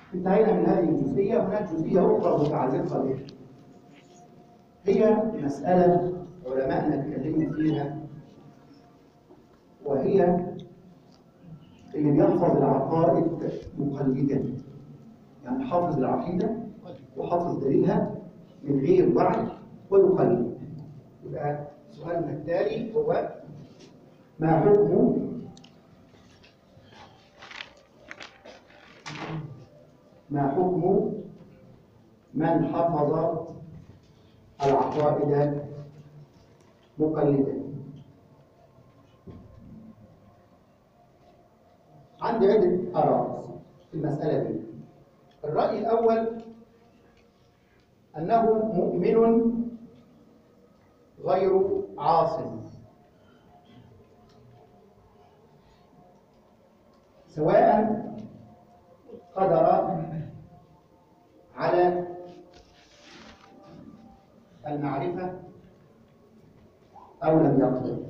انتهينا من هذه الجزئية هناك جزئية أخرى متعلقة بها هي مسألة علماءنا اتكلموا فيها وهي اللي بيحفظ العقائد مقلدا يعني حافظ العقيدة وحافظ دليلها من غير وعي ويقلد يبقى سؤالنا التالي هو ما حكم ما حكم من حفظ العقائد مقلدا عندي عدة آراء في المسألة دي الرأي الأول أنه مؤمن غير عاصم سواء قدر على المعرفة أو لم يقدر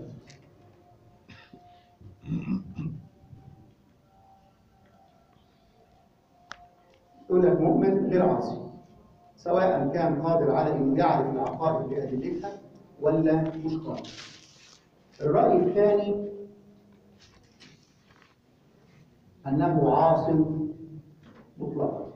يقول لك مؤمن غير عاصي سواء كان قادر على أن يعرف العقائد بأدلتها ولا مش قادر الرأي الثاني أنه عاصم مطلقا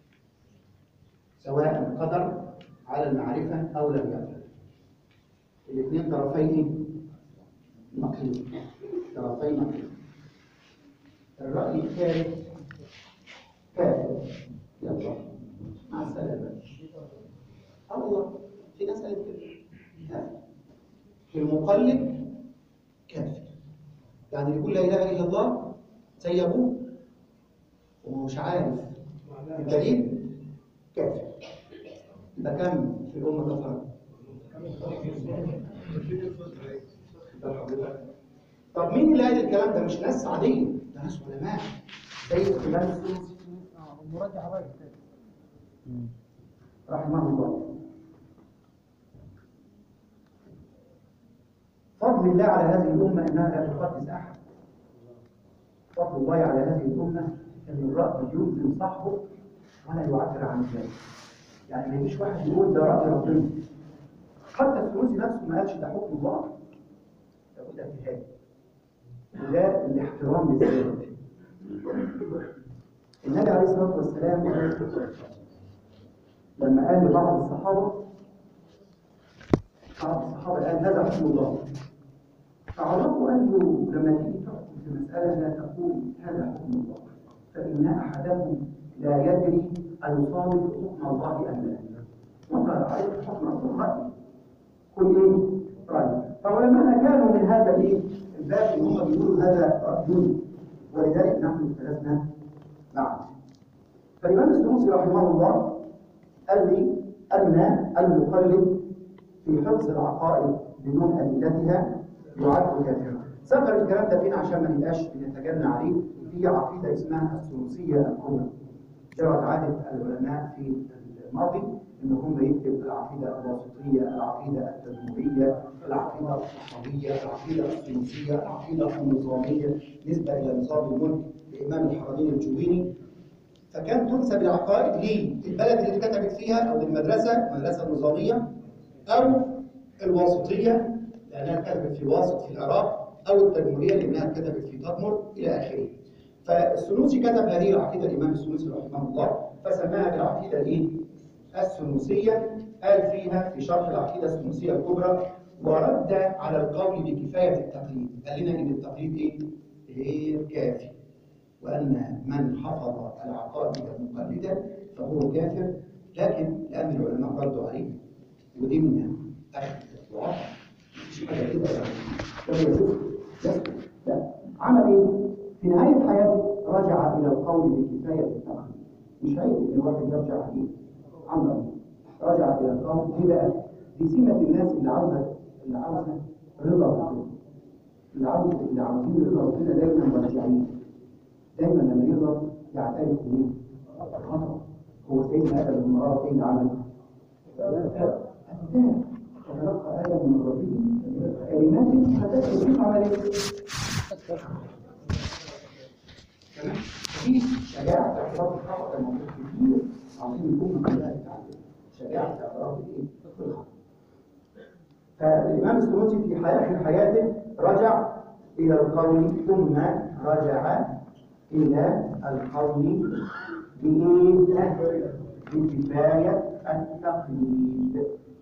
سواء قدر على المعرفة أو لم يقدر الاثنين طرفين نقيض طرفين نقيض الرأي الثالث كافر يلا مع السلامة اه والله في ناس قالت كده في المقلد كافر يعني يقول لا اله الا الله زي ابوه وهو مش عارف الدليل كافر يبقى كم في الامه كفر طب مين اللي قال الكلام ده مش ناس عاديه ده ناس علماء زي الامام السوسي مراجعة راجع رحمه الله فضل الله على هذه الأمة أنها لا تقدس أحد فضل الله على هذه الأمة أن الرأي يلزم صاحبه ولا يعبر عن ذلك يعني ما يجيش واحد يقول ده رأي ربنا حتى السنوسي نفسه ما قالش ده حكم الله ده ده اجتهاد وده الاحترام للذات النبي عليه الصلاة والسلام لما قال لبعض الصحابة بعض الصحابة قال هذا حكم الله فعرفه قال له لما تيجي تحكم في مسألة لا تقول هذا حكم الله فإن أحدكم لا يدري أيصادق حكم الله أم لا وقال عليك حكم الرأي كل إيه؟ رأي فعلماءنا كانوا من هذا الإيه؟ الباب إن هم بيقولوا هذا رأيون ولذلك نحن اختلفنا معه فالإمام السنوسي رحمه الله قال لي أن المقلد في حفظ العقائد بدون أدلتها يعد كافرا ذكر الكلام ده فينا عشان ما نبقاش بنتجنى عليه في عقيدة اسمها السنوسية الكبرى جرت عادة العلماء في الماضي ان هم يكتب العقيدة الواسطية العقيدة التدمرية العقيدة الصحابية العقيدة السنوسية العقيدة النظامية نسبة إلى نظام الملك لإمام الحرمين الجويني فكان تنسب العقائد للبلد اللي اتكتبت فيها أو المدرسة المدرسة النظامية أو الواسطية لأنها اتكتبت في واسط في العراق أو التدمرية لأنها اتكتبت في تدمر إلى آخره فالسنوسي كتب هذه العقيدة الإمام السنوسي رحمه الله فسماها بالعقيدة الإيه؟ السنوسية قال فيها في شرح العقيدة السنوسية الكبرى ورد على القول بكفاية التقليد قال لنا إن التقليد إيه؟ غير كافي وأن من حفظ العقائد مقلدا فهو كافر لكن لأن العلماء ردوا عليه ودمنا أخذ الواقع مش حاجة كده يعني لما يشوف لا لا عمل إيه؟ في نهاية حياته رجع إلى القول بكفاية التقليد مش عيب إن الواحد يرجع عليه عمل رجع إلى القول دي بقى دي سمة الناس اللي عاوزة اللي عاوزة رضا ربنا اللي عاوز اللي عاوزين رضا ربنا دايما مرجعين دايما لما يغلط يعترف بيه خطأ هو سيدنا آدم بن مرار ايه اللي عمل؟ أتاه فتلقى آدم من ربه كلمات فتاة في عملية تمام؟ في شجاعة اعتراف الخطأ الموجود عاوزين الامه كلها تتعلم شجاعه اعتراف الايه؟ بالخطا فالامام السنوسي في حياه في حياته رجع الى القول ثم رجع الى القول بايه؟ بكفايه التقليد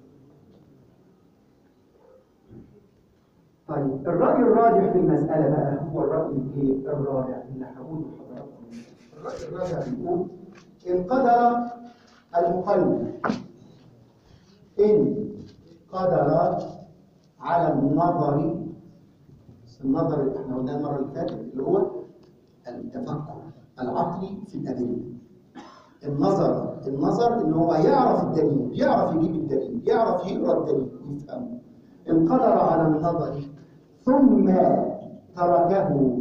طيب الرأي الراجح في المسألة بقى هو الرأي الايه؟ الرابع اللي هقوله لحضراتكم. الرأي الرابع بيقول إن قدر المقلد إن قدر على النظر النظر اللي احنا قلناه المرة اللي فاتت اللي هو التفكر العقلي في الأدلة النظر النظر ان هو يعرف الدليل يعرف يجيب الدليل يعرف يقرا الدليل ويفهمه ان قدر على النظر ثم تركه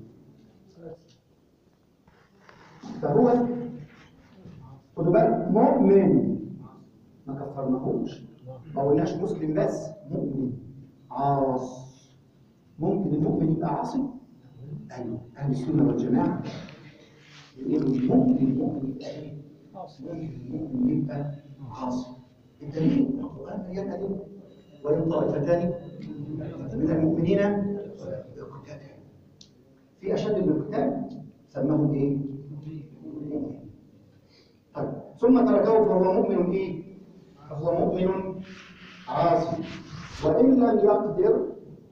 فهو خدوا بالك مؤمن ما كفرناهوش ما قلناش مسلم بس مؤمن عاص ممكن المؤمن يبقى عاصي ايوه اهل السنه والجماعه يقولوا ممكن المؤمن يبقى ايه ممكن يبقى عاصي الدليل القران مليان ادله وان طائفتان من المؤمنين اقتتلوا في اشد من القتال سماهم ايه؟ مؤمن طيب ثم تركه فهو مؤمن ايه؟ فهو مؤمن عاصي وان لم يقدر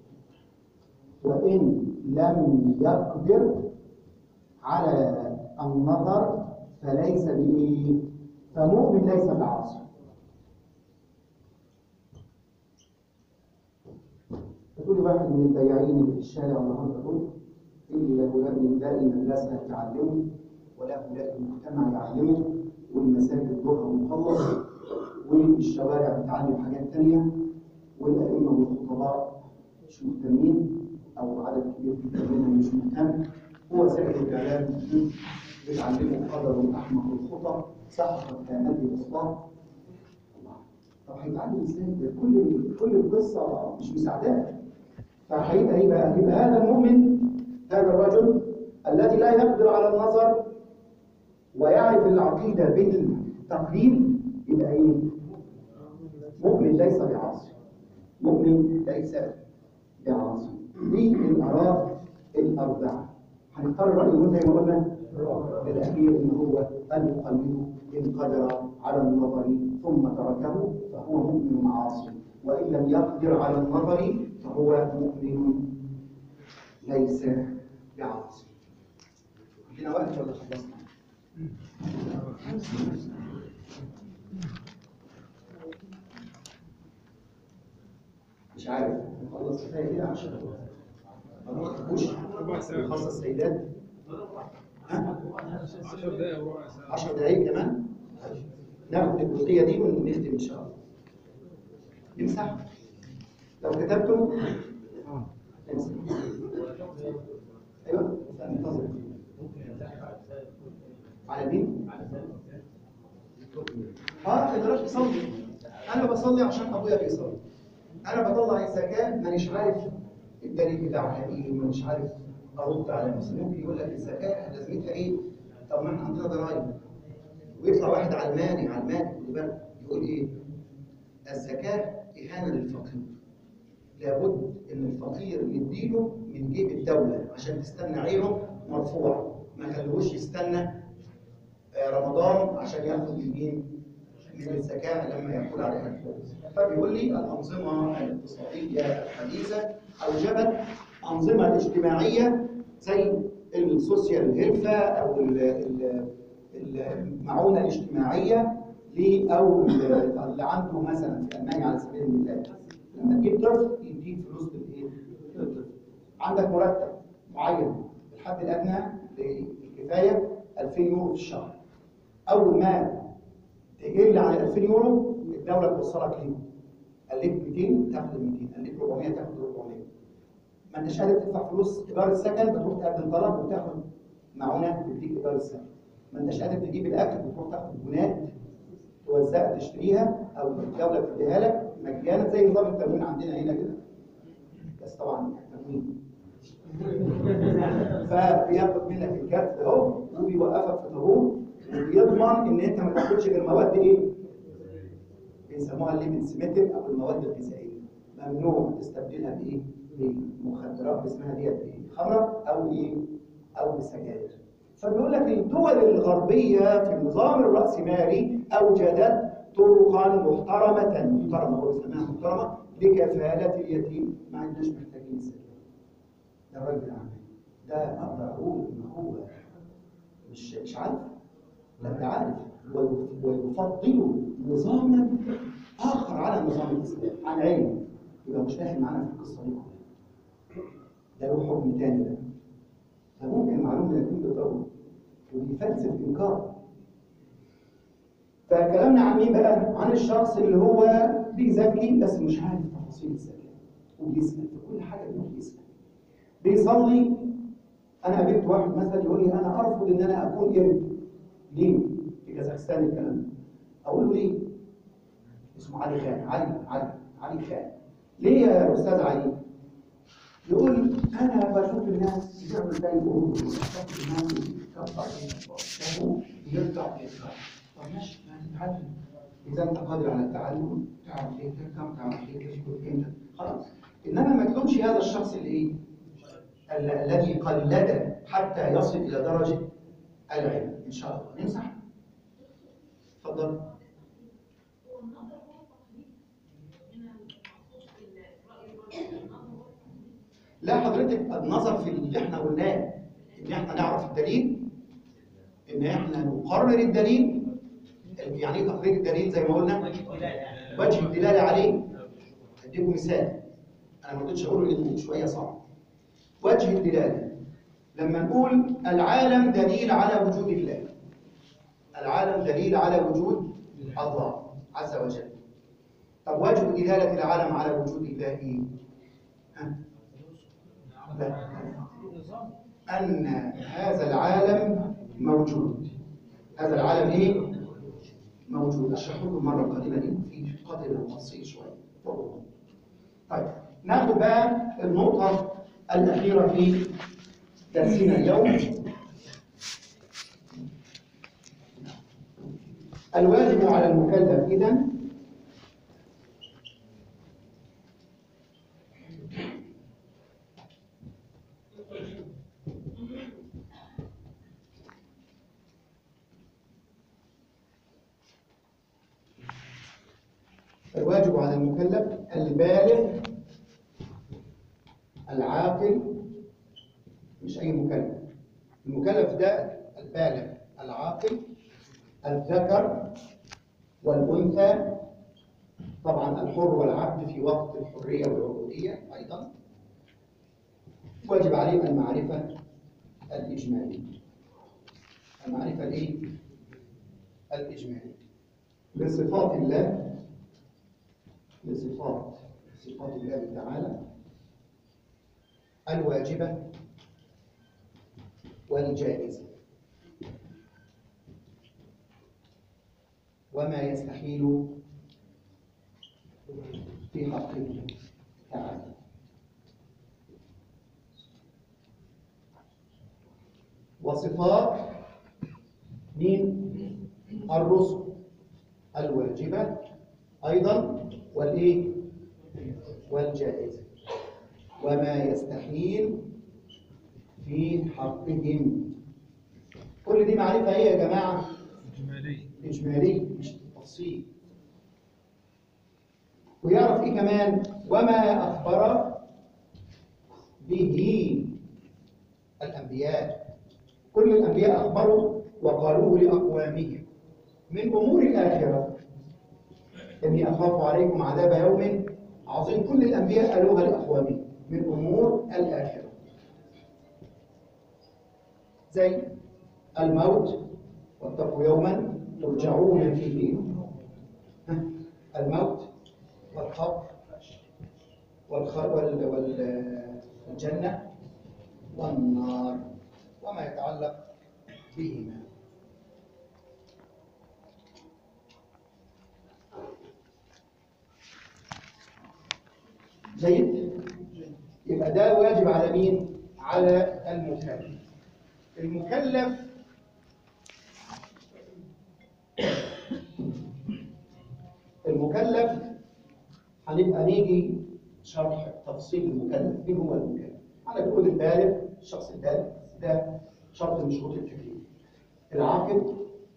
وان لم يقدر على النظر فليس بايه؟ فمؤمن ليس بعاصي تقول لي واحد من البياعين اللي في الشارع النهارده دول اللي له لا مدرسه تعلمه ولا لا المجتمع يعلمه والمساجد ظهر مخلص والشوارع بتعلم حاجات تانية والأئمة والخطباء مش مهتمين أو عدد كبير جدا منهم مش مهتم هو سائل الإعلام بتعلمه قدر أحمق الخطى سحقت كامات الإصلاح طب هيتعلم ازاي؟ ده كل كل القصه مش مساعداه فهيبقى هيبقى يبقى هذا المؤمن هذا الرجل الذي لا يقدر على النظر ويعرف العقيده بالتقليد يبقى ايه؟ مؤمن ليس بعاصي مؤمن ليس بعاصي دي الاراء الاربعه هنختار الراي اللي زي ما قلنا الاخير ان هو المقلد ان قدر على النظر ثم تركه فهو مؤمن عاصي وان لم يقدر على النظر فهو مؤمن ليس بعاصي عندنا وقت ولا خلصنا؟ مش عارف نخلص كفايه كده عشان ما نخرجوش نخصص السيدات ها 10 دقايق وربع ساعة 10 دقايق كمان ناخد الجزئيه دي ونختم ان شاء الله امسح لو كتبتم امسح ايوه انتظر على مين؟ اه تقدرش تصلي انا بصلي عشان ابويا بيصلي انا بطلع الزكاه مانيش عارف الدليل بتاعها ايه مانيش عارف ارد على نفسي ممكن يقول لك الزكاه لازمتها ايه؟ طب ما احنا عندنا ضرايب ويطلع واحد علماني علماني خد بالك يقول ايه؟ الزكاه اهانه للفقير لابد ان الفقير يديله من جيب الدوله عشان تستنى عينه مرفوع ما يخلوش يستنى آه، رمضان عشان ياخد يمين من الزكاه لما يحول عليها الفلوس فبيقول لي الانظمه الاقتصاديه الحديثه اوجبت انظمه اجتماعيه زي السوشيال هيلفا او ال- ال- المعونه الاجتماعيه ل- او ال- اللي عنده مثلا في المانيا على سبيل المثال لما تجيب طفل يديك فلوس بالايه؟ للطفل. عندك مرتب معين الحد الادنى للكفايه 2000 يورو في الشهر اول ما تقل عن 2000 يورو الدوله توصلك ليه قلت 200 تاخد 200 قلت 400 تاخد 400 ما انتش قادر تدفع فلوس ايجار السكن بتروح تقدم طلب وتاخد معونه تديك ايجار السكن ما انتش قادر تجيب الاكل بتروح تاخد بنات توزعها تشتريها او الدوله بتديها لك مجانا زي نظام التموين عندنا هنا كده بس طبعا تموين فبياخد منك الكارت ده اهو وبيوقفك في طابور يضمن ان انت ما تاكلش غير مواد ايه؟ بيسموها الليبيد سيمتر او المواد الغذائيه ممنوع تستبدلها بايه؟ بمخدرات اسمها ديت ايه؟ خمره او ايه؟ او بسجاير فبيقول لك الدول الغربيه في النظام الراسمالي اوجدت طرقا محترمه محترمه هو بيسميها محترمه لكفاله اليتيم ما عندناش محتاجين سجاير ده الراجل العمل ده اقدر اقول ان هو مش مش عارف لا انت عارف وي- ويفضل نظاما اخر على نظام الاسلام عن علم يبقى مش داخل معانا في القصه دي كلها ده له حكم تاني ده ده ممكن معلومه يكون بالضروره وبيفلسف انكار فكلامنا عن مين بقى؟ عن الشخص اللي هو بيزكي بس مش عارف تفاصيل الزكاه وبيسال في كل حاجه بيروح يسال بيصلي انا قابلت واحد مثلا يقول لي انا ارفض ان انا اكون ابن ليه؟ في كازاخستان الكلام ده اقول له ليه؟ اسمه علي خان علي علي علي خان ليه يا استاذ علي؟ يقول انا بشوف الناس بتعمل زي القرود بشوف الناس بتكبر يرجع يرجع طب ماشي ما تتعلم اذا انت قادر على التعلم تعرف ليه تركب تعرف ليه تسكت امتى خلاص انما ما تلومش هذا الشخص اللي ايه؟ ال- الذي قلد حتى يصل الى درجه العلم ان شاء الله نمسح اتفضل لا حضرتك النظر في اللي احنا قلناه ان احنا نعرف الدليل ان احنا نقرر الدليل يعني ايه تقرير الدليل زي ما قلنا وجه الدلاله عليه اديكم مثال انا ما رضيتش اقوله لانه شويه صعب وجه الدلاله لما نقول العالم دليل على وجود الله العالم دليل على وجود الله عز وجل طب وجه دلاله العالم على وجود الله ايه؟ ها؟ لا. أن هذا العالم موجود هذا العالم إيه؟ موجود أشرح لكم مرة قادمة لأنه في قدر من التفصيل شوية اتفضل. طيب ناخد بقى النقطة الأخيرة في درسنا اليوم الواجب على المكلف إذن الواجب على المكلف البالغ العاقل مش أي مكلف المكلف ده البالغ العاقل الذكر والأنثى طبعا الحر والعبد في وقت الحرية والعبودية أيضا واجب عليه المعرفة الإجمالية المعرفة الإيه؟ الإجمالية لصفات الله لصفات صفات الله تعالى الواجبة والجائزة وما يستحيل في حقه تعالى وصفات مين الرسل الواجبة أيضا والإيه والجائزة وما يستحيل في حقهم كل دي معرفة إيه يا جماعة إجمالي إجمالي مش تفصيل ويعرف إيه كمان وما أخبر به الأنبياء كل الأنبياء أخبروا وقالوه لأقوامهم من أمور الآخرة إني أخاف عليكم عذاب يوم عظيم كل الأنبياء قالوها لأقوامهم من أمور الآخرة زي الموت واتقوا يوما ترجعون فيه ها؟ الموت والخبر والخ... وال... وال... والجنة والنار وما يتعلق بهما جيد يبقى ده واجب على مين على المكلف المكلف المكلف هنبقى نيجي شرح تفصيل المكلف مين هو المكلف انا بقول البالغ الشخص البالغ ده شرط من شروط التكليف العاقل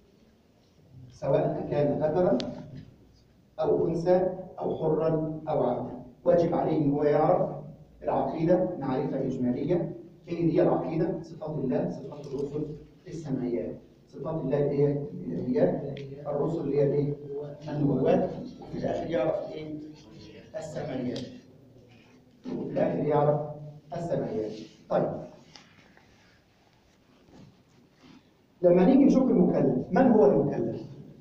سواء كان ذكرا او انثى او حرا او عبدا واجب عليه ان هو يعرف العقيده معرفه اجماليه ايه هي العقيده صفات الله صفات الرسل السمعيات صفات الله اللي هي الالهيات الرسل اللي هي الايه النبوات وفي الاخر يعرف ايه السمعيات وفي الاخر يعرف السمعيات طيب لما نيجي نشوف المكلف من هو المكلف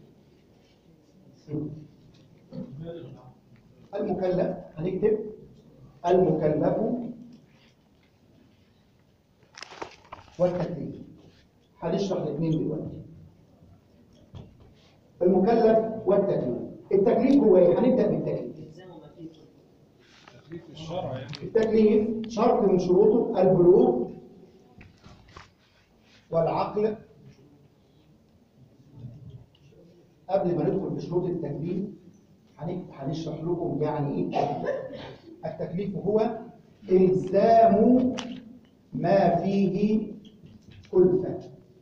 المكلف هنكتب المكلف والتكليف هنشرح الاثنين دلوقتي المكلف والتكليف التكليف هو ايه هنبدا بالتكليف تكليف الشرع يعني التكليف شرط من شروطه البلوغ والعقل قبل ما ندخل في شروط التكليف هن- هنشرح لكم يعني ايه التكليف التكليف هو الزام ما فيه كلفه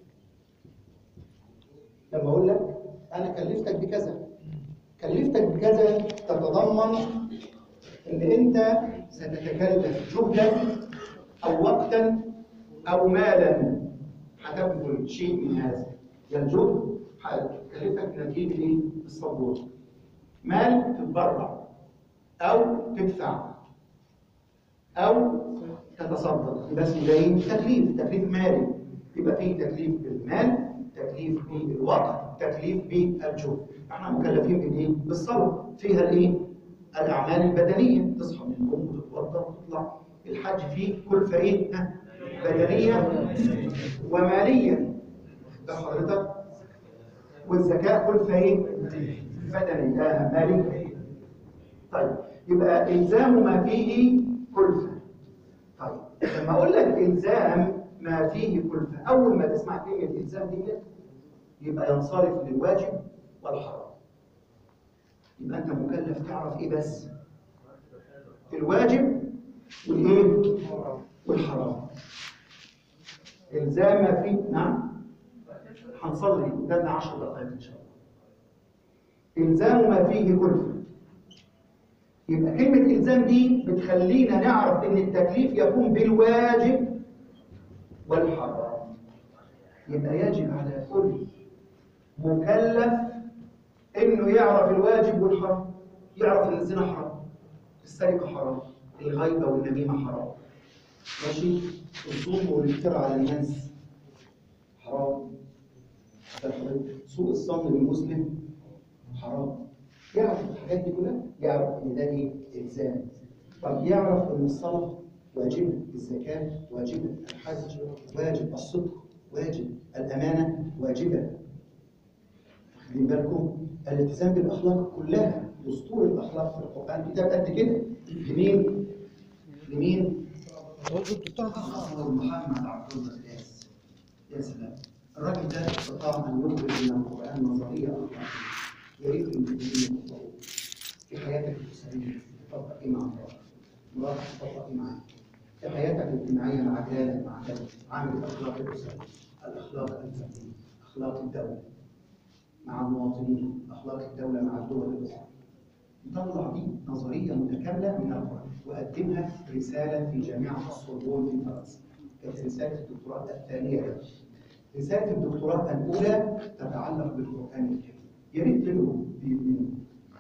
لما اقول لك انا كلفتك بكذا كلفتك بكذا تتضمن ان انت ستتكلف جهدا او وقتا او مالا هتبذل شيء من هذا يا الجهد هتكلفك نتيجه ايه؟ الصبور مال تتبرع او تدفع او تتصدق يبقى اسمه ده ايه؟ تكليف تكليف مالي يبقى فيه تكليف بالمال تكليف بالوقت تكليف بالجهد احنا مكلفين بالايه؟ بالصلاه فيها الايه؟ الاعمال البدنيه تصحى من النوم وتتوضا وتطلع الحج فيه كلفه ايه؟ ها؟ بدنيه وماليه ده حضرتك والزكاه كلفه ايه؟ بدنيه آه ماليه طيب يبقى الزام ما فيه كلفه طيب لما اقول لك الزام ما فيه كلفه اول ما تسمع كلمه الزام دي يبقى ينصرف للواجب والحرام يبقى انت مكلف تعرف ايه بس الواجب والايه والحرام الزام ما فيه نعم هنصلي قدامنا 10 دقائق ان شاء الله الزام ما فيه كلفه يبقى كلمة إلزام دي بتخلينا نعرف إن التكليف يكون بالواجب والحرام يبقى يجب على كل مكلف إنه يعرف الواجب والحرام يعرف إن الزنا حرام السرقة حرام الغيبة والنميمة حرام ماشي الظلم والافتراء على الناس حرام سوء الظن بالمسلم حرام يعرف الحاجات دي كلها يعرف ان ده ايه الزام طب يعرف ان الصلاه واجبه الزكاه واجبه الحج واجب الصدق واجب الامانه واجبه واخدين بالكم الالتزام بالاخلاق كلها دستور الاخلاق في القران كتاب قد كده لمين لمين دكتور محمد عبد الله الياس يا سلام الراجل ده استطاع ان يخرج من القران نظريه اخلاقيه يا ريت المسلمين يطبقوا في حياتك الاسريه تطبق ايه مع الله مراتك تطبق ايه معاك في حياتك الاجتماعيه مع جيرانك مع جارك عامل الاخلاق الاسريه الاخلاق الفرديه اخلاق الدوله مع المواطنين اخلاق الدوله مع الدول الاخرى نطلع دي نظريه متكامله من القران وقدمها رساله في جامعه السوربون في فرنسا كانت رساله الدكتوراه الثانيه رساله الدكتوراه الاولى تتعلق بالقران الكريم يا ريت تقروا بيمين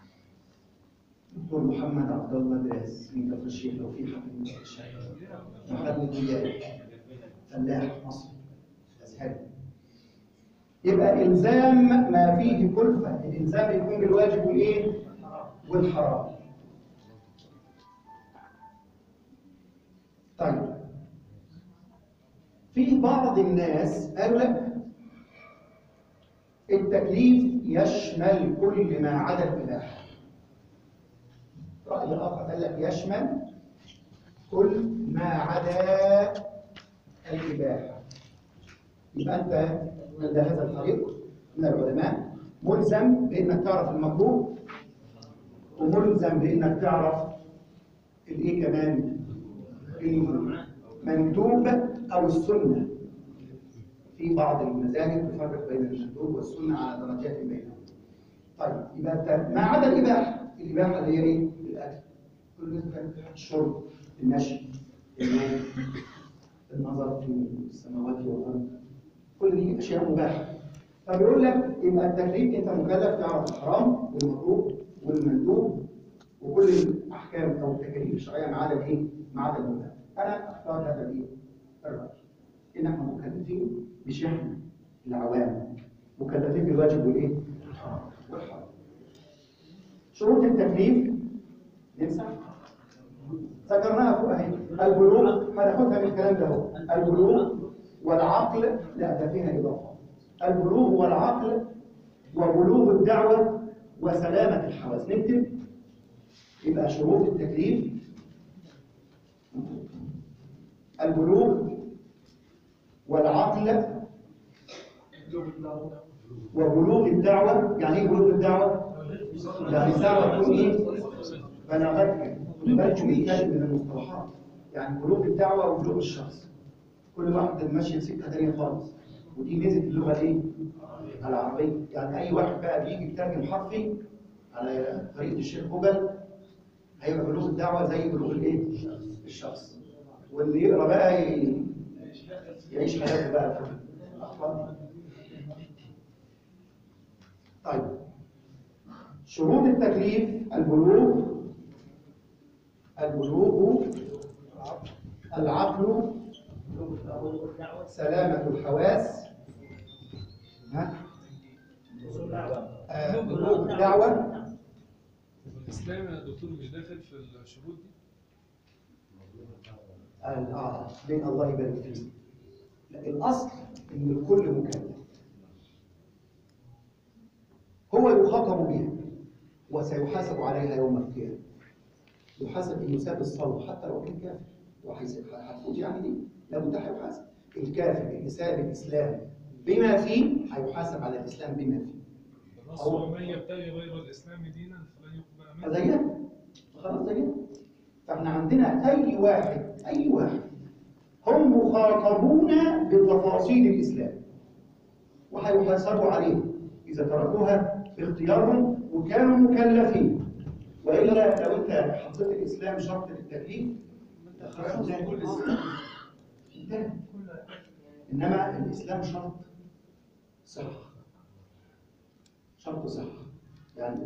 دكتور محمد عبد الله دراس من كفر الشيخ لو في حد من الشيخ محمد وياي فلاح مصري ازهري يبقى الزام ما فيه كلفه الالزام يكون بالواجب والايه والحرام طيب في بعض الناس قالوا لا التكليف يشمل كل ما عدا الإباحة رأي آخر قال لك يشمل كل ما عدا الإباحة يبقى أنت عند هذا الفريق من العلماء ملزم بانك تعرف المكروه وملزم بانك تعرف الايه كمان المندوب او السنه في بعض المذاهب تفرق بين المندوب والسنه على درجات بينهم طيب يبقى انت ما عدا الاباحه الاباحه اللي هي ايه الاكل كل ذلك الشرب المشي النوم النظر في السماوات والارض كل دي اشياء مباحه فبيقول لك يبقى التكليف انت مكلف تعرف الحرام والمكروه والمندوب وكل الاحكام او التكاليف الشرعيه ما عدا الايه؟ ما عدا المباح. انا اختار هذا الايه؟ الراي. ان احنا مكلفين مش احنا العوام مكلفين بالواجب والايه؟ والحرام. شروط التكليف ننسى ذكرناها فوق اهي البلوغ هناخدها من الكلام ده اهو البلوغ والعقل لا ده فيها اضافه البلوغ والعقل وبلوغ الدعوه وسلامه الحواس نكتب يبقى شروط التكليف البلوغ والعقل وبلوغ الدعوه يعني ايه بلوغ الدعوه؟ يعني الدعوه تكون ايه؟ بلاغتك بالك بيتكلم من المصطلحات يعني بلوغ الدعوه وبلوغ الشخص كل واحد ماشي سكه ثانيه خالص ودي ميزه اللغه الايه؟ العربيه يعني اي واحد بقى بيجي يترجم حرفي على طريقه الشيخ هوجل هيبقى بلوغ الدعوه زي بلوغ الايه؟ الشخص واللي يقرا بقى ي- يعيش حياته بقى في الاخبار دي. طيب شروط التكليف البلوغ البلوغ العقل سلامة الحواس ها؟ آه، بلوغ الدعوة الاسلام يا دكتور مش داخل في الشروط دي ال- اه بين الله يبارك فيه لا الاصل ان الكل مكلف هو يخاطب بها وسيحاسب عليها يوم القيامه يحاسب ان يساب الصلاه حتى لو كان كافر وهيساب هتفوت يعني دي لابد هيحاسب الكافر اللي ساب الاسلام بما فيه هيحاسب على الاسلام بما فيه النص هو- هو من يبتغي غير الاسلام دينا فلن يقبل منه زيها خلاص زيها فاحنا عندنا اي واحد اي واحد هم مخاطبون بتفاصيل الاسلام وهيحاسبوا عليه اذا تركوها باختيارهم وكانوا مكلفين والا لو انت حطيت الاسلام شرط للتكليف خلاص كل انتهى انما الاسلام شرط صحه شرط صحه يعني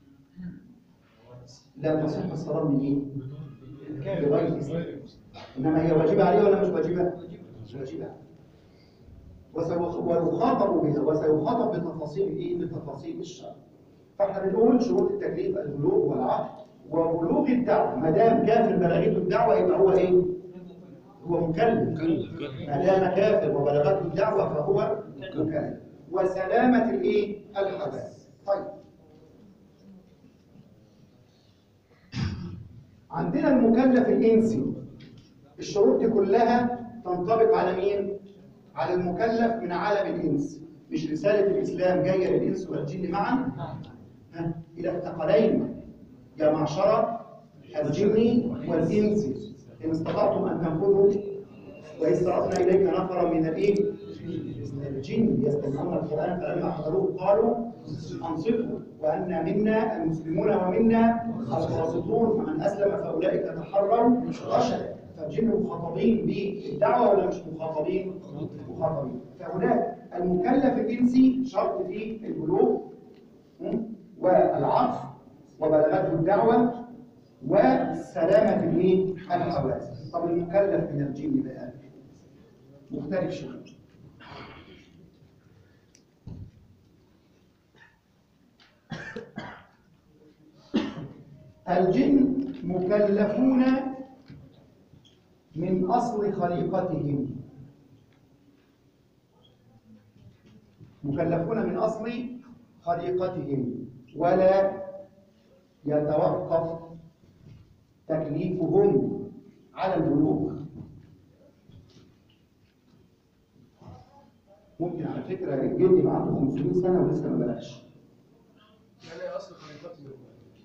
لا تصح الصلاة من ايه؟ بغير الإسلام. غير المسلم إنما هي واجبة عليه ولا مش واجبة؟ واجبة وسيخ- ويخاطب بها وسيخاطب بتفاصيل ايه؟ بتفاصيل الشرع. فاحنا بنقول شروط التكليف البلوغ والعقل وبلوغ الدعوة ما دام كافر بلغته الدعوة يبقى هو ايه؟ هو مكلف ما دام كافر وبلغته الدعوة فهو مكلف وسلامة الايه؟ الحواس. طيب عندنا المكلف الإنسي الشروط دي كلها تنطبق على مين؟ على المكلف من عالم الإنس مش رسالة الإسلام جاية للإنس والجن معا ها؟ إلى الثقلين يا معشر الجن والإنس إن استطعتم أن تنفذوا وإذ صرفنا إليك نفرا من الإيه؟ من الجن يستمعون القرآن فلما حضروه قالوا أنصتوا وأن منا المسلمون ومنا القاسطون فمن أسلم فأولئك تحروا رشدا فالجن مخاطبين بالدعوة ولا مش مخاطبين؟ مخاطبين فهناك المكلف الجنسي شرط فيه البلوغ م? والعقل وبلغته الدعوة وسلامة الايه؟ الحواس طب المكلف من الجن بقى مختلف شوية الجن مكلفون من أصل خليقتهم مكلفون من أصل خليقتهم ولا يتوقف تكليفهم على البلوغ ممكن على فكرة الجن يبقى عنده 500 سنة ولسه ما بلغش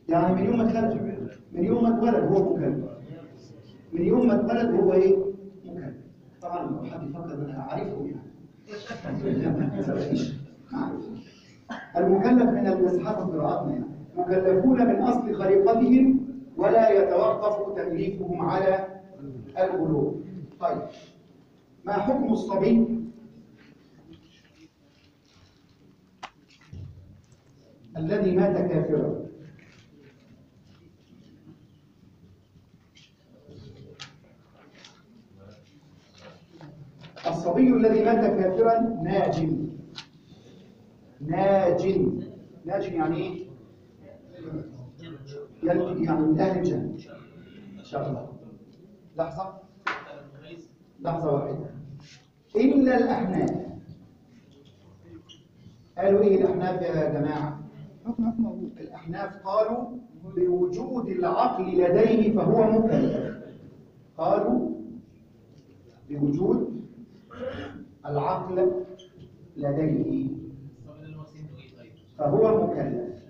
يعني من يوم ما اتخلق من يوم ما اتولد هو مكلف من يوم ما اتولد هو ايه مكلف طبعا لو حد يفكر ان انا عارفهم يعني ما تسويش. ما أعرفش. المكلف من المسحف قراءتنا يعني مكلفون من اصل خليقتهم ولا يتوقف تكليفهم على البلوغ طيب ما حكم الصبي الذي مات كافرا الصبي الذي مات كافرا ناج ناج ناج يعني ايه يعني يعني من اهل الجنه شغله لحظه لحظه واحده الا الاحناف قالوا ايه الاحناف يا جماعه حكم حكم موجود الأحناف قالوا بوجود العقل لديه فهو مكلف قالوا بوجود العقل لديه فهو مكلف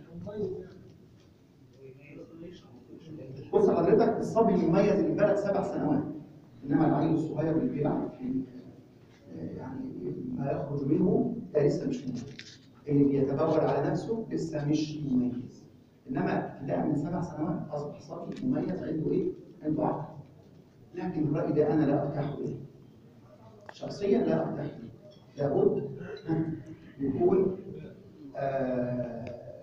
بص حضرتك الصبي المميز اللي بلغ سبع سنوات انما العيل الصغير اللي بيلعب في يعني ما يخرج منه ده لسه مش مميز اللي بيتبول على نفسه لسه مش مميز انما لا من سبع سنوات اصبح صبي مميز عنده ايه؟ عنده عقل لكن الراي ده انا لا ارتاح اليه شخصيا لا ارتاح اليه لابد ها، يكون آه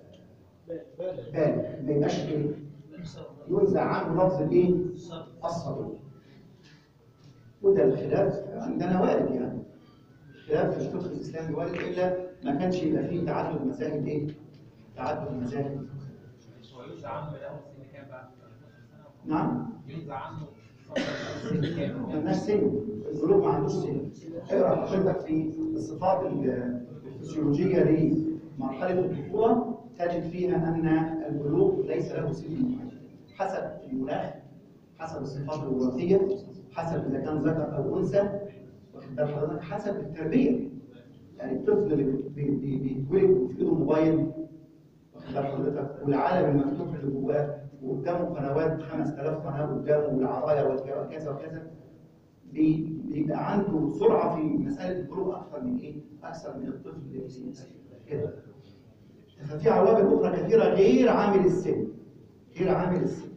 بالغ ما يبقاش ايه؟ ينزع عنه لفظ الايه؟ الصبي وده الخلاف عندنا وارد يعني الخلاف في الفقه الاسلامي وارد الا ما كانش يبقى فيه تعدد مذاهب ايه؟ تعدد مذاهب وينزع عنه من اول سن كام بقى؟ نعم ينزع عنه سن كام؟ الناس سن البلوغ ما عندوش سن اقرا حضرتك في الصفات ال- الفسيولوجيه لمرحله الطفوله تجد فيها ان البلوغ ليس له سن معين حسب المناخ حسب الصفات الوراثيه حسب اذا كان ذكر او انثى واخد بال حضرتك حسب التربيه يعني الطفل اللي بي- بي- بيتولد وفي ايده موبايل واخد بال حضرتك والعالم المفتوح اللي جواه وقدامه قنوات 5000 قناه قدامه والعرايا والك- وكذا وكذا بي- بيبقى عنده سرعه في مساله البلوغ اكثر من ايه؟ اكثر من الطفل اللي في كده ففي عوامل اخرى كثيره غير عامل السن غير عامل السن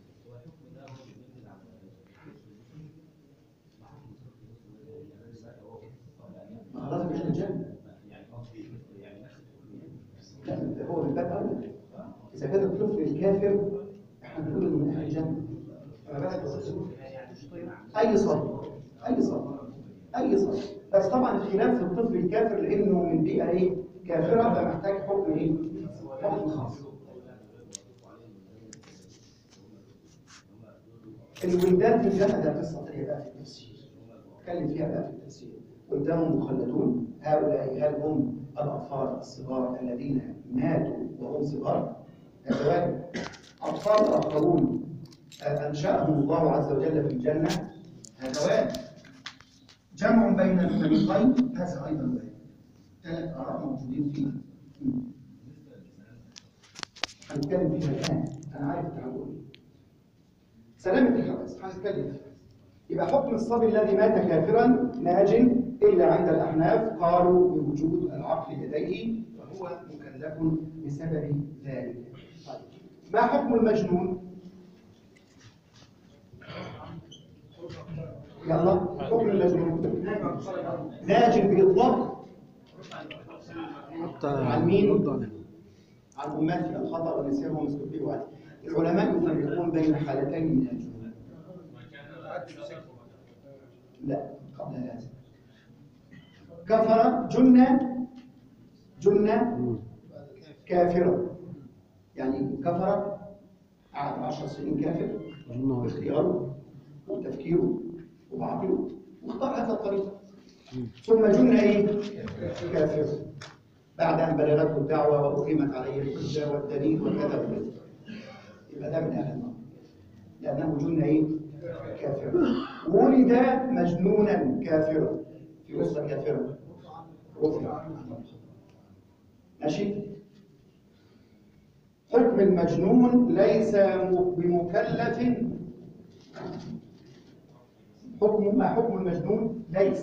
ما خلاص مش الجنه لا ده هو من باب اولى اذا كان الطفل الكافر احنا بنقول انه من اهل الجنه فما بالك بالطفل اي صبي اي صبي اي صبي بس طبعا الخلاف في الطفل الكافر لانه من بيئه ايه كافره فمحتاج حكم ايه حكم خاص الولدان في الجنه ده قصه ثانيه بقى في التفسير اتكلم فيها بقى في التفسير ولدان مخلدون هؤلاء هل هم الاطفال الصغار الذين ماتوا وهم صغار هذا واحد اطفال اخرون انشاهم الله عز وجل في الجنه هذا واحد جمع بين الفريقين هذا ايضا واحد ثلاث اراء موجودين فيه مم. هنتكلم فيها الان انا عارف انت هتقول ايه سلامة الحواس هنتكلم فيها يبقى حكم الصبي الذي مات كافرا ناج إلا عند الأحناف قالوا بوجود العقل لديه وهو مكلف بسبب ذلك طيب. ما حكم المجنون؟ يلا حكم المجنون ناج بإطلاق عن مين؟ عن أمات الخطأ والنسيان ومسكوتي وعليه العلماء يفرقون بين حالتين من الجنون لا قبل هذا كفر جنة جنة كافرة يعني كفر قعد عشر سنين كافر باختياره وتفكيره وبعقله واختار هذا الطريق ثم جن ايه؟ كافر بعد ان بلغته الدعوه واقيمت عليه الحجه والدليل وكذا وكذا يبقى ده من اهل النار لانه جن ايه؟ كافرا ولد مجنونا كافرا في اسره كافره رفع ماشي حكم المجنون ليس م- بمكلف حكم ما حكم المجنون ليس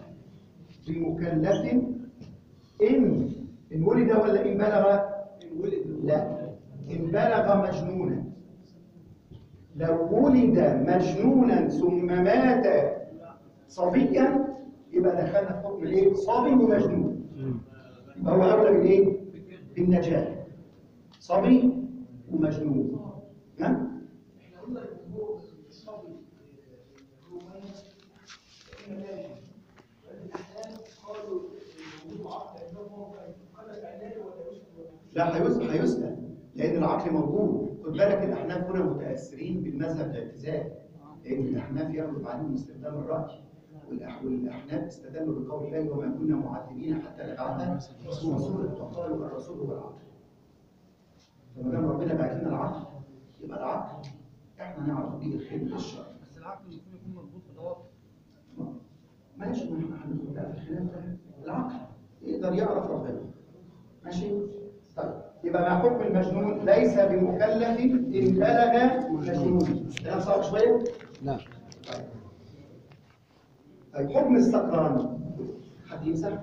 بمكلف إن إن ولد ولا إن بلغ لا إن بلغ مجنونا لو ولد مجنونا ثم مات صبيا يبقى دخلنا في حكم الايه؟ صبي ومجنون يبقى هو اولى بالايه؟ بالنجاه صبي ومجنون نعم احنا قلنا ان هو الصبي روماني فإن لاجئ الاحلام قالوا وجود عقل انه قلت علاجه ولا يسكت لا هيسأل هيسأل لأن العقل موجود خد بالك الأحناف هنا متأثرين بالمذهب الاعتزالي لأن الأحناف يغلب عليهم استخدام الرأي والأح- والأحناف استدلوا بقول الله وما كنا معذبين حتى نبعث رسولا وقالوا الرسول هو العقل فما دام ربنا بعت لنا العقل يبقى العقل احنا نعرف به الخير والشر بس العقل المفروض يكون مربوط بالعواطف ماشي ما احنا هندخل بقى في الخلاف ده العقل يقدر يعرف ربنا ماشي طيب يبقى مع حكم المجنون ليس بمكلف ان بلغ مجنون كلام صعب شويه لا طيب طيب حكم السكران حد يمسح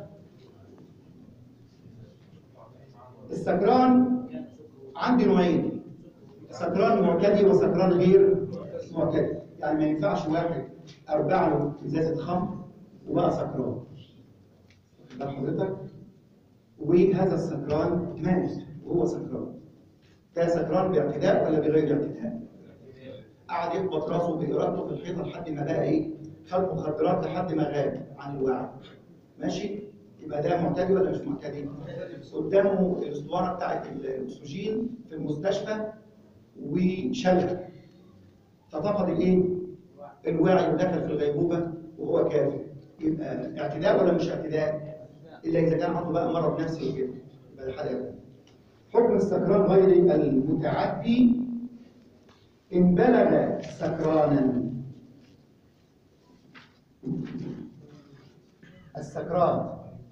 السكران عندي نوعين سكران معتدي وسكران غير معتدي يعني ما ينفعش واحد اربع له ازازه خمر وبقى سكران واخد بال حضرتك وهذا السكران مات وهو سكران ده سكران باعتداء ولا بغير اعتداء قعد يخبط راسه بارادته في الحيطه لحد ما بقى ايه خد مخدرات لحد ما غاب عن الوعي ماشي يبقى ده معتدي ولا مش معتدي قدامه الاسطوانه بتاعت الاكسجين في المستشفى وشلل ففقد الايه الوعي ودخل في الغيبوبه وهو كافر يبقى اعتداء ولا مش اعتداء الا اذا كان عنده بقى مرض نفسي وكده يبقى ده حاجه تانية. حكم السكران غير المتعدي ان بلغ سكرانا السكران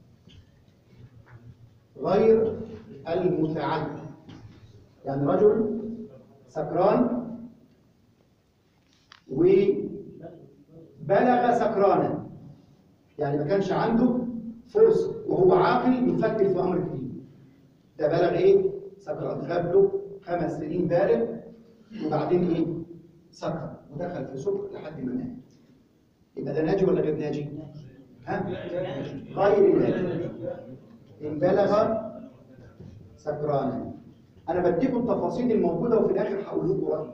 غير المتعدي يعني رجل سكران وبلغ سكرانا يعني ما كانش عنده فرصة وهو عاقل يفكر في أمر جديد ده بلغ إيه؟ سكران غاب له خمس سنين بالغ وبعدين إيه؟ سكر ودخل في سكر لحد ما مات يبقى ده ناجي ولا غير ناجي؟ ها؟ غير ناجي إن بلغ سكرانا أنا بديكم التفاصيل الموجودة وفي الآخر هقول لكم رأيي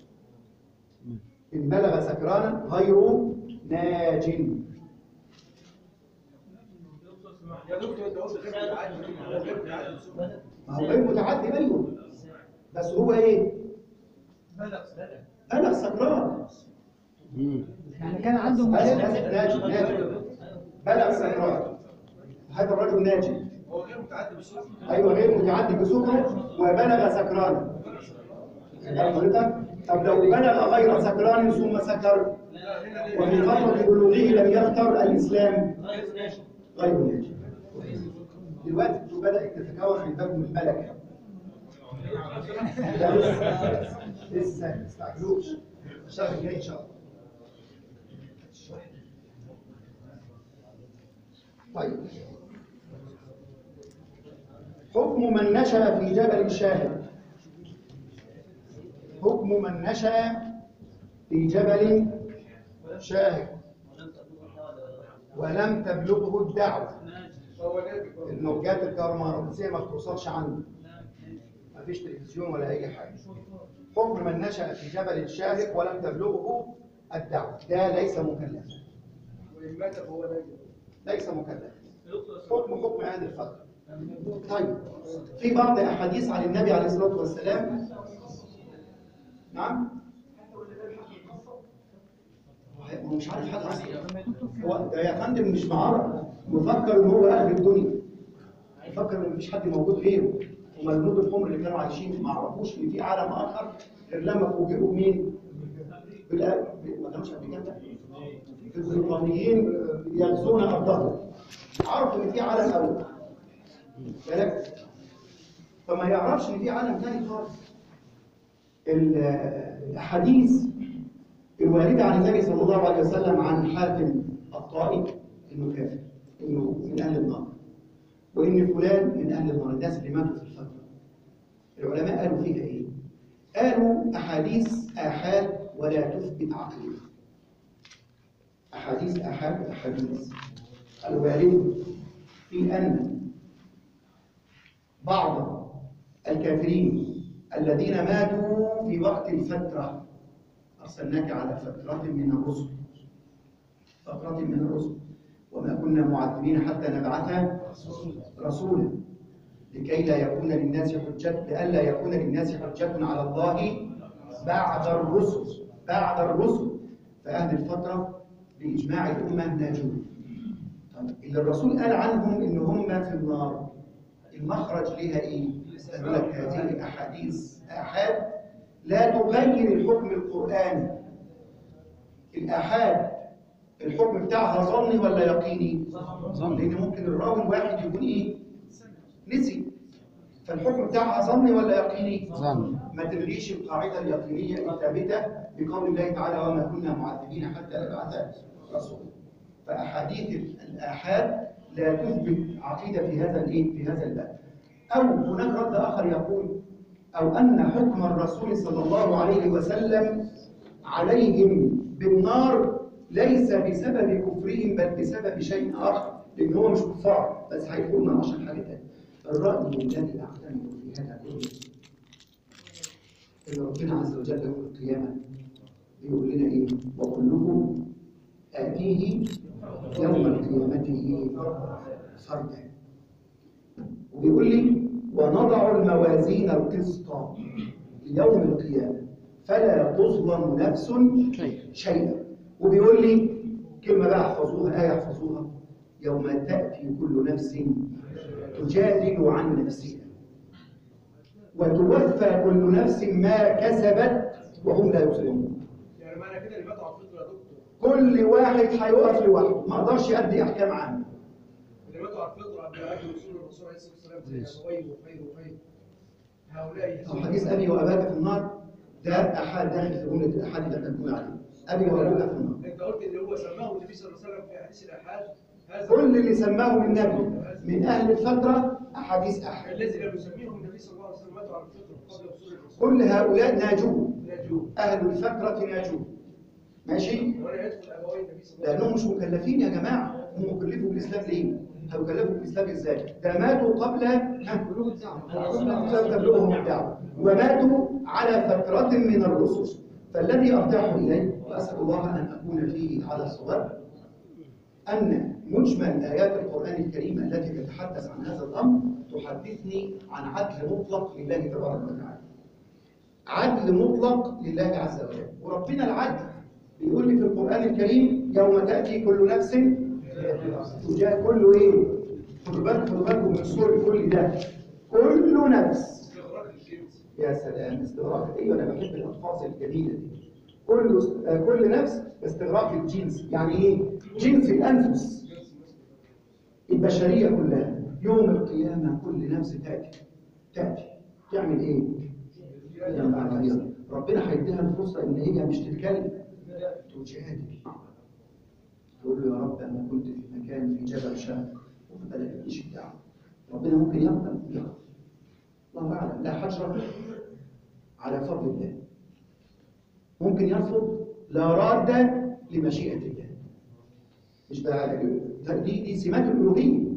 إن بلغ سكرانا غير ناج يا دكتور انت قلت غير متعدي غير متعدي ما هو غير متعدي أيوه بس هو إيه؟ بلغ بلغ سكران يعني كان عنده بس مشكلة ناجي ناجي ناجي بلغ سكران هذا الرجل ناجي هو غير متعدي بالسكر ايوه غير متعدي بسكره وبلغ سكرانا فاهم حضرتك؟ طب لو بلغ غير سكران ثم سكر وفي فترة بلوغه لم يختر الإسلام غير ناجي دلوقتي انتوا بدأت تتكون عندكم الملكة لا لسه لسه ما تستعجلوش الشهر الجاي إن شاء الله طيب حكم من نشأ في جبل شاهد حكم من نشأ في جبل شاهد ولم تبلغه الدعوة هو نادي الموجات الكهرومغناطيسية ما بتوصلش عنده مفيش تلفزيون ولا أي حاجة حكم من نشأ في جبل شاهق ولم تبلغه الدعوة ده ليس مكلفا وإن مات فهو نادي ليس مكلفا حكم حكم هذه الفترة طيب في بعض أحاديث عن النبي عليه الصلاة والسلام نعم هو مش عارف حاجة أصلا هو ده يا فندم مش معرض مفكر إن هو أهل الدنيا مفكر إن مفيش حد موجود غيره هم الجنود الحمر اللي كانوا عايشين ما عرفوش إن في عالم آخر غير لما فوجئوا بمين؟ بالآ... ما كانوش أمريكان ده البريطانيين يغزون أرضهم عرفوا إن في عالم أول بالك فما يعرفش ان في عالم تاني خالص ال- الاحاديث الوارده عن النبي صلى الله عليه وسلم عن حاتم الطائي انه كافر انه من اهل النار وان فلان من اهل النار الناس اللي ماتوا في الفتره العلماء قالوا فيها ايه قالوا احاديث احاد ولا تثبت عقيده احاديث احاد احاديث الوارده في ان بعض الكافرين الذين ماتوا في وقت الفترة أرسلناك على فترة من الرسل فترة من الرسل وما كنا معذبين حتى نبعث رسولا لكي لا يكون للناس حجة لئلا يكون للناس حجة على الله بعد الرسل بعد الرسل فأهل الفترة بإجماع الأمة ناجون طيب اللي الرسول قال عنهم إن هم في النار المخرج لها ايه؟ قالوا لك هذه الاحاديث احاد لا تغير الحكم القراني الاحاد الحكم بتاعها ظني ولا يقيني؟ ظني لان ممكن الراوي الواحد يكون ايه؟ نسي فالحكم بتاعها ظني ولا يقيني؟ ظني. ما تلغيش القاعده اليقينيه الثابته بقول الله تعالى وما كنا معذبين حتى نبعث رسولا فاحاديث الاحاد لا تثبت عقيده في هذا الايه في هذا الباب او هناك رد اخر يقول او ان حكم الرسول صلى الله عليه وسلم عليهم بالنار ليس بسبب كفرهم بل بسبب شيء اخر لان هو مش كفار بس هيدخلنا عشان حاجه ثانيه الراي الذي اعتمد في هذا كله ان ربنا عز وجل يوم القيامه بيقول لنا ايه وكلكم اتيه يوم القيامة فردا وبيقول لي ونضع الموازين القسط ليوم القيامة فلا تظلم نفس شيئا وبيقول لي كلمة بقى احفظوها آية احفظوها يوم تأتي كل نفس تجادل عن نفسها وتوفى كل نفس ما كسبت وهم لا يظلمون يعني معنى كده اللي ماتوا على الفطره يا دكتور كل واحد هيقف لوحده ما اقدرش ادي احكام عنه اللي ماتوا على الفطره قبل اجل وصول الرسول عليه الصلاه والسلام زي ابوي وخير وخير هؤلاء أو حديث أبي وأباك في النار ده أحد داخل في جملة الأحاد اللي احنا بنقول عليه أبي وأبوك في النار انت قلت اللي هو سماه النبي صلى الله عليه وسلم في حديث الاحاد هذا كل اللي سماه النبي من أهل الفترة أحاديث أحد الذي لم يسميهم النبي صلى الله عليه وسلم ماتوا على الفطره قبل وصول الرسول كل هؤلاء ناجون ناجون أهل الفترة ناجون ماشي وانا يدخل ابوي النبي صلى الله عليه لأنهم مش مكلفين يا جماعة هم مكلفوا بالإسلام ليه؟ هيكلفوا بالإسلام إزاي؟ ده ماتوا قبل ها؟ لم تبلغهم الدعوة وماتوا على فترة من الرسل فالذي أرجعه إليه وأسأل الله أن أكون فيه على الصواب أن مجمل آيات القرآن الكريم التي تتحدث عن هذا الأمر تحدثني عن عدل مطلق لله تبارك وتعالى عدل مطلق لله عز وجل وربنا العدل بيقول لي في القرآن الكريم يوم تأتي كل نفس تجاه كل ايه خدوا بالكم خدوا بالكم من صور كل ده كل نفس استغراق الجنس يا سلام استغراق ايوه انا بحب الالفاظ الجميله دي كل آه، كل نفس استغراق الجنس يعني ايه جنس الانفس البشريه كلها يوم القيامه كل نفس تاتي تاتي تعمل ايه يا نهار أبيض. ربنا هيديها الفرصه ان هي مش تتكلم تجادل تقول له يا رب انا كنت في مكان في جبل شهر وما بلغتنيش الدعوه ربنا ممكن يقبل يقبل الله اعلم لا حجر على فضل الله ممكن يرفض لا راد لمشيئه الله مش بقى ده- دي دي سمات الالوهيه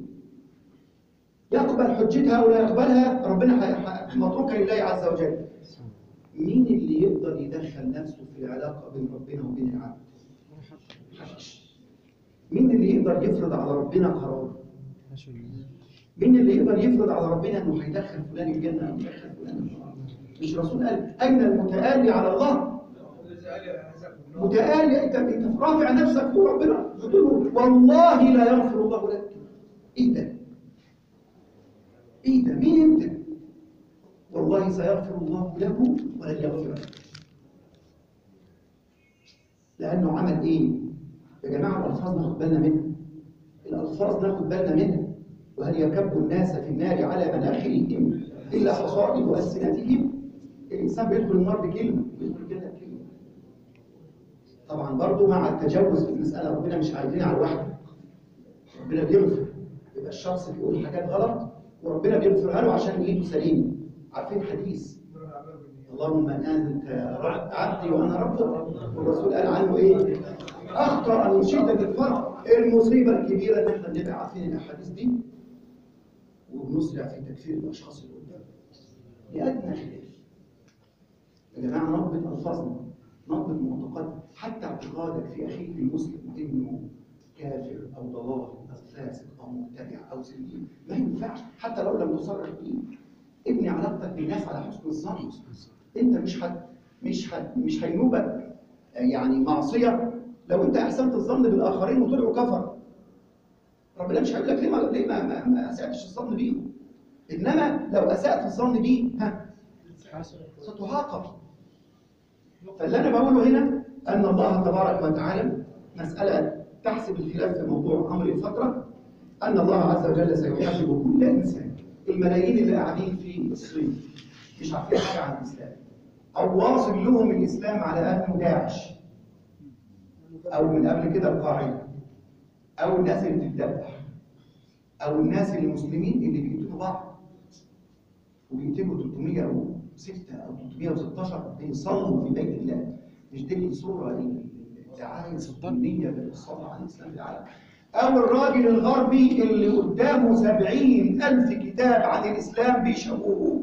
يقبل حجتها او لا يقبلها ربنا هي- ح- متروكه لله عز وجل مين اللي يقدر يدخل نفسه في العلاقه بين ربنا وبين العبد محدش. مين اللي يقدر يفرض على ربنا قرار مين اللي يقدر يفرض على ربنا انه هيدخل فلان الجنه او يدخل فلان النار مش الرسول قال اين المتآلي على الله الذي قال يعزكم النار متآلي انت انت رافع نفسك فوق ربنا قلت له والله لا يغفر الله لك ايه ده ايه ده مين انت والله سيغفر الله له ولن يغفر لك لانه عمل ايه يا جماعه الالفاظ ناخد بالنا منها الالفاظ ناخد بالنا منها وهل يكب الناس في النار على مناخرهم الا حصائد السنتهم الانسان بيدخل النار بكلمه بيدخل الجنه بكلمه طبعا برضو مع التجاوز في المساله ربنا مش عايزين على الواحده ربنا بيغفر يبقى الشخص بيقول حاجات غلط وربنا بيغفرها له عشان ايده سليمه عارفين حديث اللهم انت رب عبدي وانا ربك والرسول قال عنه ايه اخطا من شده الفرق المصيبه الكبيره ان احنا بنبقى عارفين الاحاديث دي وبنسرع في تكفير الاشخاص اللي قدام لادنى خلاف يا جماعه نضبط الفاظنا نضبط معتقدنا حتى اعتقادك في اخيك المسلم انه كافر او ضلال او فاسق او مبتدع او زنديق ما ينفعش حتى لو لم تصرح به ابني علاقتك بالناس على حسن الظن انت مش هت مش هت مش هينوبك يعني معصيه لو انت احسنت الظن بالاخرين وطلعوا كفر ربنا مش هيقول لك ليه ما ليه ما, ما, ما اساتش الظن بيهم انما لو اسات الظن بيه ها ستعاقب فاللي انا بقوله هنا ان الله تبارك وتعالى مساله تحسب الخلاف في موضوع امر الفتره ان الله عز وجل سيحاسب كل انسان الملايين اللي قاعدين في الصين مش عارفين حاجه عن الاسلام او واصل لهم الاسلام على انه داعش او من قبل كده القاعده او الناس اللي بتتذبح او الناس اللي مسلمين اللي بيقتلوا بعض وبيقتلوا 306 او 316 بيصلوا في بيت الله مش دي الصوره الدعايه السلطانيه بالصلاه على الاسلام في العالم او الراجل الغربي اللي قدامه سبعين الف كتاب عن الاسلام بيشوهوه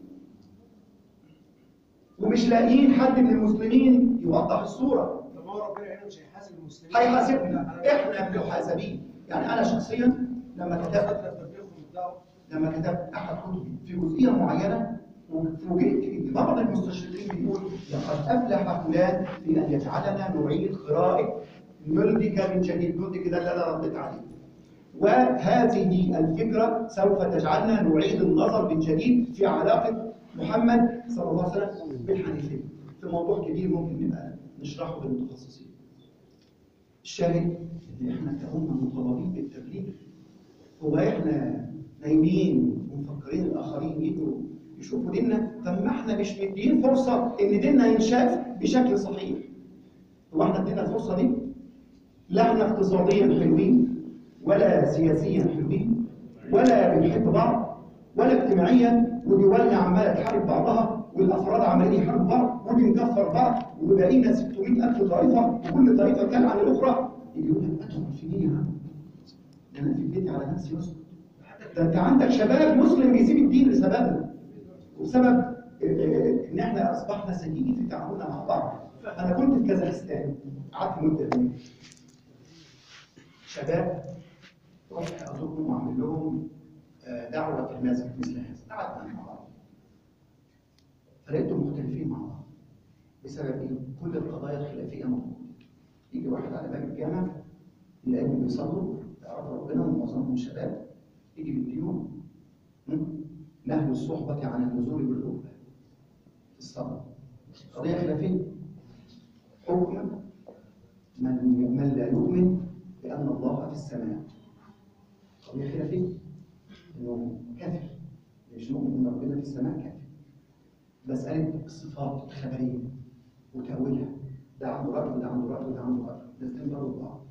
ومش لاقيين حد من المسلمين يوضح الصوره طب ما هو ربنا هنا مش هيحاسب المسلمين هيحاسبنا احنا محاسبين يعني انا شخصيا لما كتبت فتره تبليغهم الدعوه لما كتبت احد كتبي في جزئيه معينه وفوجئت ان بعض المستشرقين بيقول لقد افلح فلان في ان يجعلنا نعيد قراءه ملدك من جديد ملدك ده اللي انا رديت عليه وهذه الفكره سوف تجعلنا نعيد النظر من جديد في علاقه محمد صلى الله عليه وسلم بالحنيفيه في موضوع كبير ممكن نبقى نشرحه للمتخصصين الشاهد ان احنا كأمة مطالبين بالتبليغ هو احنا نايمين ومفكرين الاخرين يجوا يشوفوا ديننا طب ما احنا مش مدين فرصه ان ديننا ينشاف بشكل صحيح هو احنا ادينا الفرصه دي لا احنا اقتصاديا حلوين ولا سياسيا حلوين ولا بنحب بعض ولا اجتماعيا ودولنا عماله تحارب بعضها والافراد عمالين يحاربوا بعض وبنكفر بعض وبقينا 600000 طائفه وكل طائفه كان عن الاخرى يجي يقول لك ادخل في مين يا عم؟ ده انا في بيتي على نفسي اسكت ده انت عندك شباب مسلم بيسيب الدين لسببنا وسبب آه، آه، ان احنا اصبحنا سيئين في تعاملنا مع بعض انا كنت في كازاخستان قعدت مده هناك شباب رحت ازورهم واعمل لهم آه، دعوه في المسجد مثل هذا قعدنا مع بعض فلقيتهم مختلفين مع بعض بسبب ايه؟ كل القضايا الخلافيه موجوده يجي واحد على باب الجامع يلاقيهم بيصلوا يعرفوا ربنا ومعظمهم شباب يجي بالديون نهي الصحبة عن النزول بالركبة في الصلاة قضية خلافية حكم من من لا يؤمن بأن الله في السماء قضية خلافية إنه كافر مش نؤمن إن ربنا في السماء كافر مسألة الصفات الخبرية وتأويلها ده عنده رأي وده عنده رأي وده عنده رأي الاثنين ضربوا بعض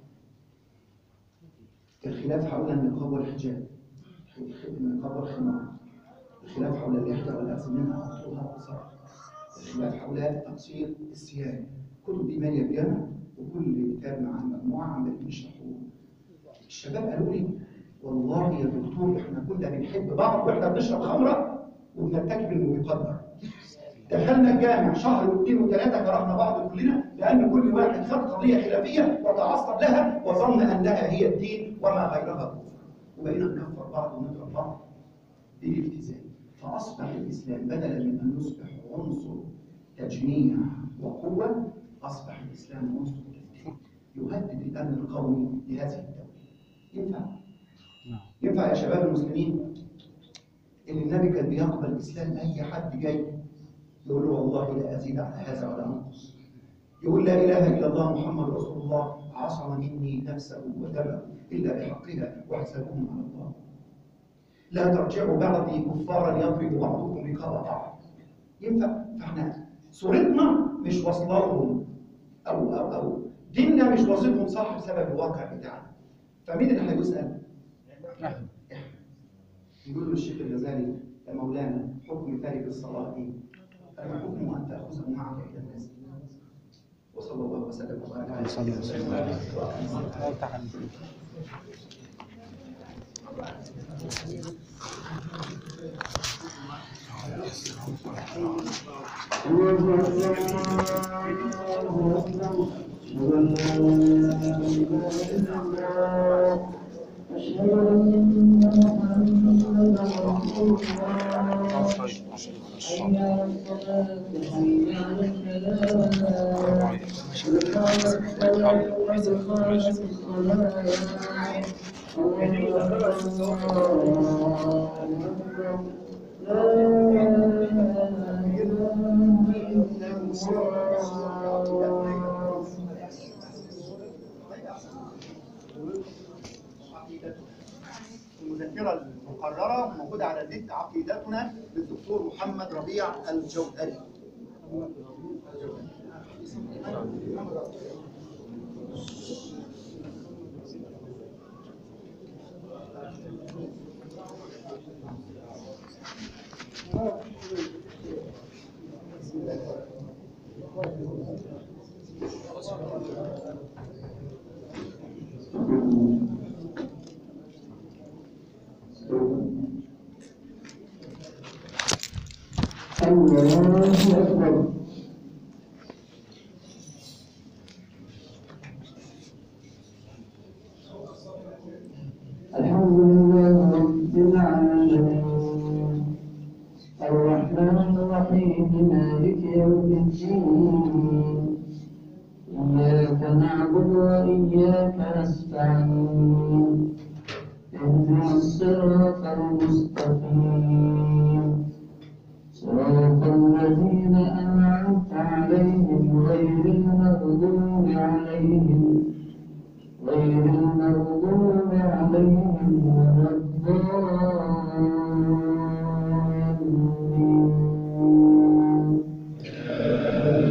الخلاف حول النقاب والحجاب النقاب والخمار الخلاف حول اللحية والأخذ منها طولها وقصرها الخلاف حول تقصير الثياب كتب دي مالية الجامع وكل كتاب مع مجموعة عمالين يشرحوا الشباب قالوا لي والله يا دكتور احنا كنا بنحب بعض واحنا بنشرب خمرة وبنرتكب المقدر دخلنا الجامع شهر واثنين وثلاثة كرهنا بعض كلنا لأن كل واحد خد قضية خلافية وتعصب لها وظن أنها هي الدين وما غيرها كفر وبقينا نكفر بعض ونضرب بعض بالابتزاز فأصبح الإسلام بدلا من أن يصبح عنصر تجميع وقوة أصبح الإسلام عنصر تفتيت يهدد الأمن القومي لهذه الدولة ينفع؟ ينفع يا شباب المسلمين إن النبي كان بيقبل الإسلام أي حد جاي يقول له والله لا أزيد على هذا ولا أنقص يقول لا إله إلا الله محمد رسول الله عصم مني نفسه ودمه إلا بحقها وحسابهم على الله لا ترجعوا بعدي كفارا يضرب بعضكم رقاب بعض ينفع فاحنا صورتنا مش واصله لهم او او او ديننا مش واصلهم صح بسبب الواقع بتاعنا فمين اللي هيسال؟ احنا يقول له الشيخ الغزالي يا مولانا حكم تارك الصلاه ايه؟ فما حكمه ان تاخذه معك الى الناس وصلى الله وسلم وبارك على سيدنا محمد المذكرة المقررة موجودة على النت عقيدتنا للدكتور محمد ربيع الجوهري الله أكبر الحمد لله رب العالمين الرحمن الرحيم مالك يوم الدين إياك نعبد وإياك نستعين اهدنا الصراط المستقيم صراط الذين أنعمت عليهم غير المغضوب عليهم غير المغضوب عليهم ولا الضالين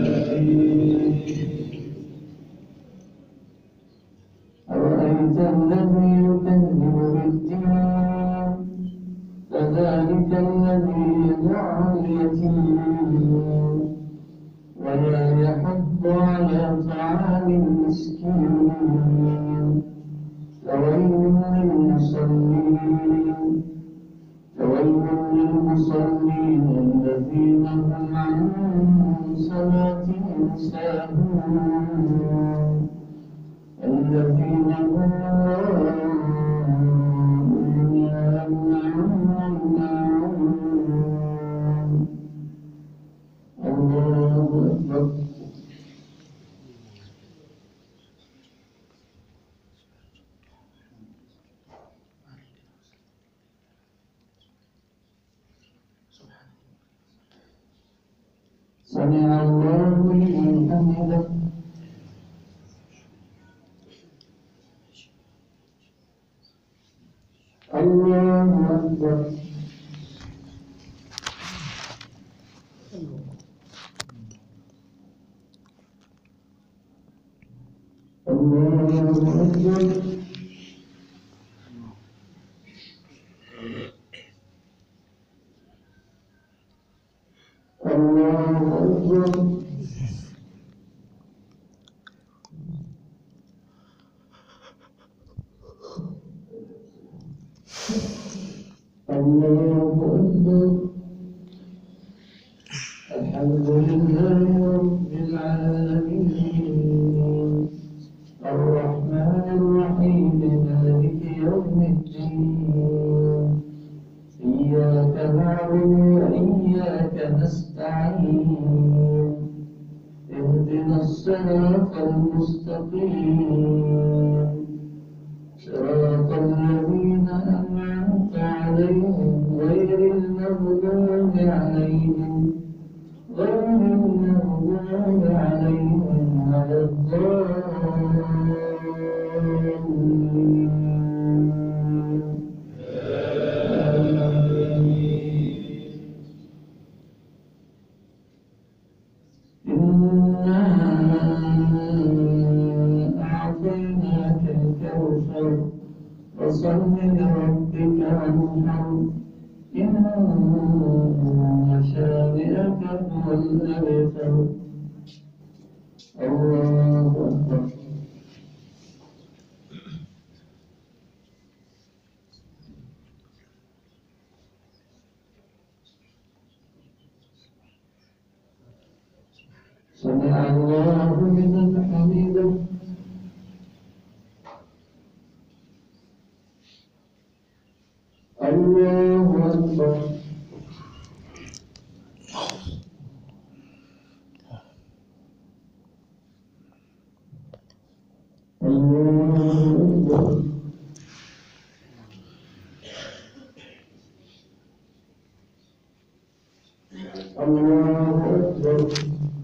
أرأيت الذي يكذب بالدين فذلك الذي يدع اليتيم ولا يحض على طعام المسكين فويل للمصلين فويل للمصلين الذين هم عن صلاتهم ساهون الذين هم الله أكبر سمع الله لمن حمده الله أكبر الله أكبر الله أكبر الله أكبر الحمد لله رب العالمين الرحمن الرحيم مالك يوم الدين إياك نعبد وإياك نستعين اهدنا الصراط المستقيم صراط الذين أنعمت عليهم غير المغضوب عليهم غير المغضوب عليهم ولا الضالين يغفر وصل لربك وانحر إن شانئك هو الأبتر الله أكبر سمع الله لمن حمده الله أكبر الله أكبر الله أكبر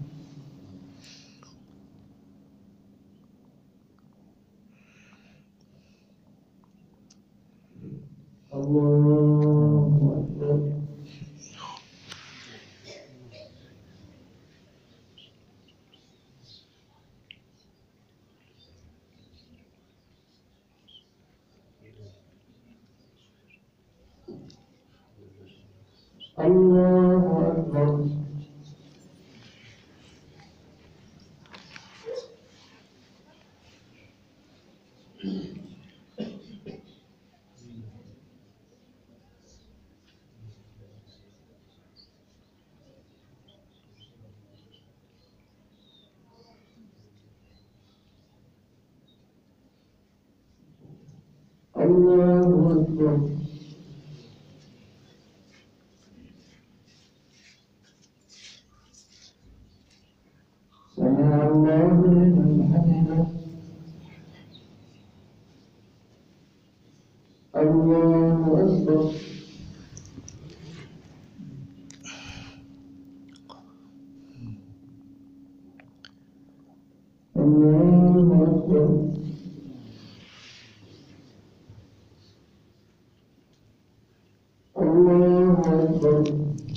الله أكبر الله أكبر الله أكبر سمع الله لمن حمده الله أكبر الله أكبر الله أكبر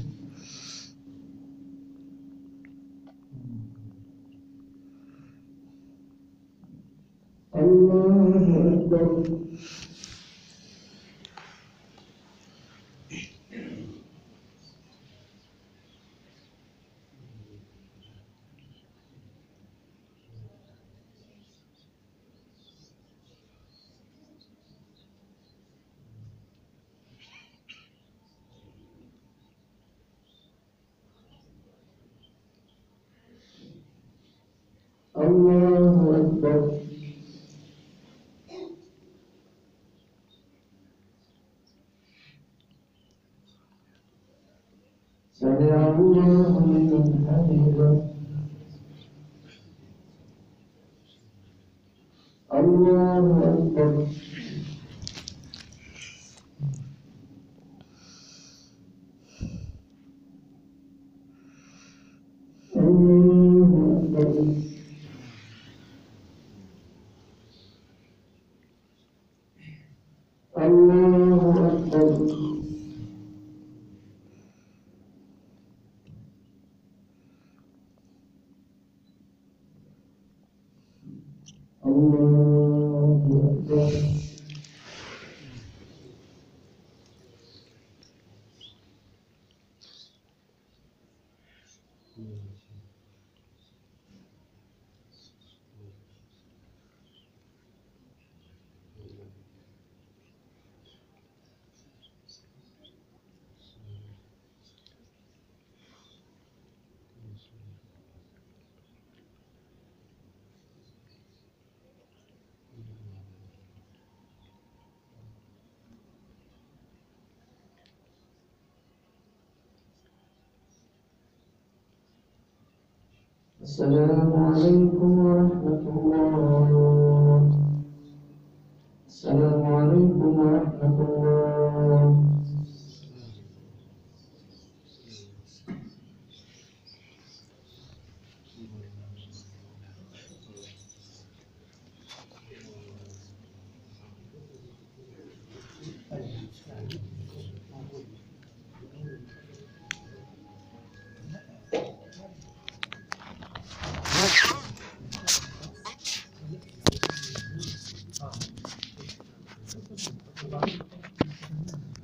الله أكبر الله أكبر سمع الله لمن حمده الله أكبر الله أكبر الله أكبر الله أكبر السلام عليكم ورحمة الله السلام عليكم ورحمة الله